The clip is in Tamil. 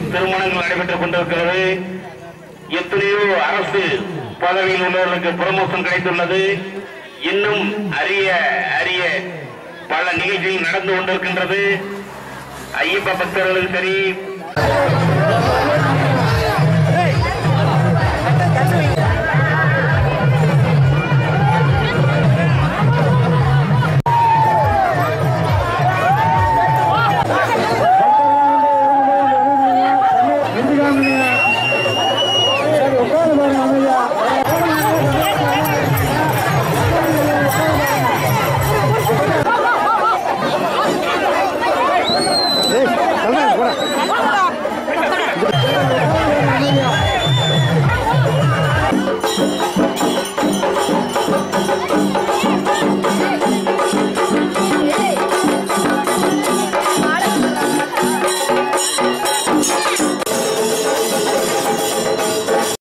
திருமணங்கள் நடைபெற்றுக் கொண்டிருக்கிறது எத்தனையோ அரசு பதவியில் உள்ளவர்களுக்கு ப்ரமோஷன் கிடைத்துள்ளது இன்னும் அரிய அரிய பல நிகழ்ச்சிகள் நடந்து கொண்டிருக்கின்றது ஐயப்ப பக்தர்களும் சரி